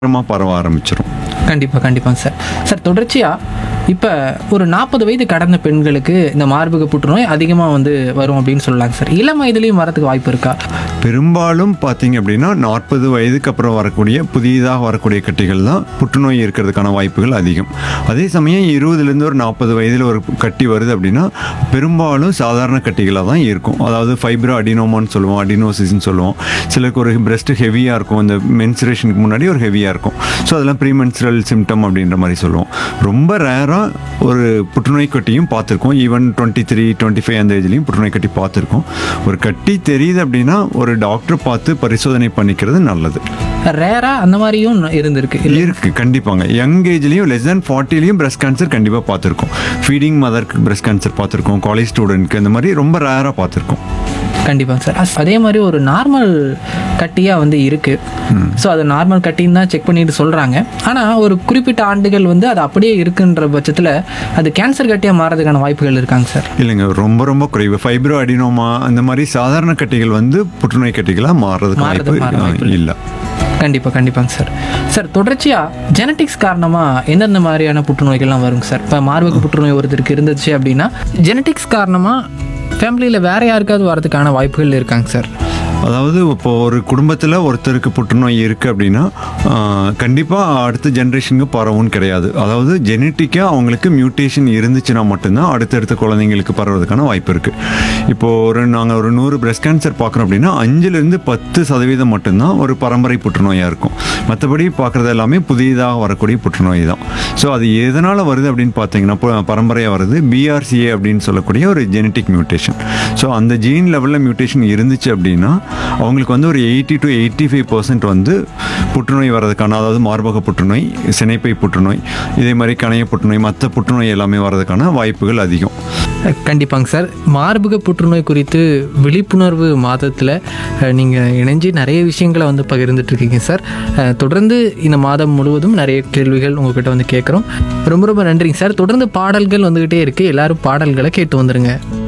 சீக்கிரமாக பரவ ஆரம்பிச்சிடும் கண்டிப்பாக கண்டிப்பாங்க சார் சார் தொடர்ச்சியாக இப்போ ஒரு நாற்பது வயது கடந்த பெண்களுக்கு இந்த மார்பக புற்றுநோய் அதிகமாக வந்து வரும் அப்படின்னு சொல்லலாங்க சார் இளம் வயதுலேயும் வரதுக்கு வாய்ப்பு இருக்கா பெரும்பாலும் பார்த்தீங்க அப்படின்னா நாற்பது வயதுக்கு அப்புறம் வரக்கூடிய புதிதாக வரக்கூடிய கட்டிகள் தான் புற்றுநோய் இருக்கிறதுக்கான வாய்ப்புகள் அதிகம் அதே சமயம் இருபதுலேருந்து ஒரு நாற்பது வயதில் ஒரு கட்டி வருது அப்படின்னா பெரும்பாலும் சாதாரண கட்டிகளாக தான் இருக்கும் அதாவது ஃபைப்ரோ அடினோமான்னு சொல்லுவோம் அடினோசிஸ்ன்னு சொல்லுவோம் சிலருக்கு ஒரு பிரெஸ்ட் ஹெவியாக இருக்கும் இந்த மென்சுரேஷனுக்கு முன்னாடி ஒரு ஹெவியாக இருக்கும் ஸோ அதெல்லாம் ப்ரீமென்சுரல் சிம்டம் அப்படின்ற மாதிரி சொல்லுவோம் ரொம்ப ரேராக ஒரு புற்றுநோய் கட்டியும் பார்த்துருக்கோம் even twenty three twenty five அந்த ஏஜ்லேயும் புற்றுநோய் கட்டி பார்த்துருக்கோம் ஒரு கட்டி தெரியுது அப்படின்னா ஒரு டாக்டர் பார்த்து பரிசோதனை பண்ணிக்கிறது நல்லது ரேராக அந்த மாதிரியும் இருந்திருக்கு இல்லை இருக்கு கண்டிப்பாங்க யங் ஏஜ்லேயும் லெஸ் தேன் ஃபார்ட்டிலையும் பிரஸ்ட் கேன்சர் கண்டிப்பாக பார்த்துருக்கோம் ஃபீடிங் மதருக்கு பிரஸ்ட் கேன்சர் பார்த்துருக்கோம் காலேஜ் ஸ்டூடெண்ட்க்கு இந்த மாதிரி ரொம்ப ரேராக பார்த்துருக்கோம் கண்டிப்பாங்க சார் அஸ்- அதே மாதிரி ஒரு நார்மல் கட்டியாக வந்து இருக்குது ஸோ அது நார்மல் கட்டின்னு தான் செக் பண்ணிட்டு சொல்கிறாங்க ஆனால் ஒரு குறிப்பிட்ட ஆண்டுகள் வந்து அது அப்படியே இருக்குன்ற பட்சத்தில் அது கேன்சர் கட்டியாக மாறதுக்கான வாய்ப்புகள் இருக்காங்க சார் இல்லைங்க ரொம்ப ரொம்ப குறைவு ஃபைப்ரோ அடினோமா அந்த மாதிரி சாதாரண கட்டிகள் வந்து புற்றுநோய் கட்டிகளாக மாறுறதுக்கு மாறுறது மாற வாய்ப்பு வாய்ப்பு இல்லை கண்டிப்பாக கண்டிப்பாங்க சார் சார் தொடர்ச்சியாக ஜெனட்டிக்ஸ் காரணமாக எந்தெந்த மாதிரியான புற்றுநோய்கள்லாம் வருங்க சார் இப்போ மார்பக புற்றுநோய் ஒருத்தருக்கு இருந்துச்சு அப்படின்னா ஜெனட்டிக்ஸ் காரணமாக ஃபேமிலியில் வேற யாருக்காவது வரதுக்கான வாய்ப்புகள் இருக்காங்க சார் அதாவது இப்போ ஒரு குடும்பத்தில் ஒருத்தருக்கு புற்றுநோய் இருக்குது அப்படின்னா கண்டிப்பாக அடுத்த ஜென்ரேஷனுக்கு பரவும்னு கிடையாது அதாவது ஜெனட்டிக்காக அவங்களுக்கு மியூட்டேஷன் இருந்துச்சுன்னா மட்டும்தான் அடுத்தடுத்த குழந்தைங்களுக்கு பரவுறதுக்கான வாய்ப்பு இருக்குது இப்போது ஒரு நாங்கள் ஒரு நூறு பிரஸ்ட் கேன்சர் பார்க்குறோம் அப்படின்னா அஞ்சுலேருந்து பத்து சதவீதம் மட்டும்தான் ஒரு பரம்பரை புற்றுநோயாக இருக்கும் மற்றபடி பார்க்குறது எல்லாமே புதிதாக வரக்கூடிய புற்றுநோய் தான் ஸோ அது எதனால் வருது அப்படின்னு பார்த்தீங்கன்னா ப- பரம்பரையாக வருது பிஆர்சிஏ அப்படின்னு சொல்லக்கூடிய ஒரு ஜெனட்டிக் மியூட்டேஷன் ஸோ அந்த ஜீன் லெவலில் மியூட்டேஷன் இருந்துச்சு அப்படின்னா அவங்களுக்கு வந்து ஒரு eighty to eighty five percent வந்து புற்றுநோய் வர்றதுக்கான அதாவது மார்பக புற்றுநோய் சினைப்பை புற்றுநோய் இதே மாதிரி கணைய புற்றுநோய் மற்ற புற்றுநோய் எல்லாமே வர்றதுக்கான வாய்ப்புகள் அதிகம் கண்டிப்பாங்க சார் மார்பக புற்றுநோய் குறித்து விழிப்புணர்வு மாதத்தில் நீங்கள் இணைஞ்சு நிறைய விஷயங்களை வந்து பகிர்ந்துட்டு இருக்கீங்க சார் அஹ், தொடர்ந்து இந்த மாதம் முழுவதும் நிறைய கேள்விகள் உங்ககிட்ட வந்து கேட்குறோம் ரொம்ப ரொம்ப நன்றிங்க சார் தொடர்ந்து பாடல்கள் வந்துக்கிட்டே இருக்குது எல்லாரும் பாடல்களை கேட்டு வந்துருங்க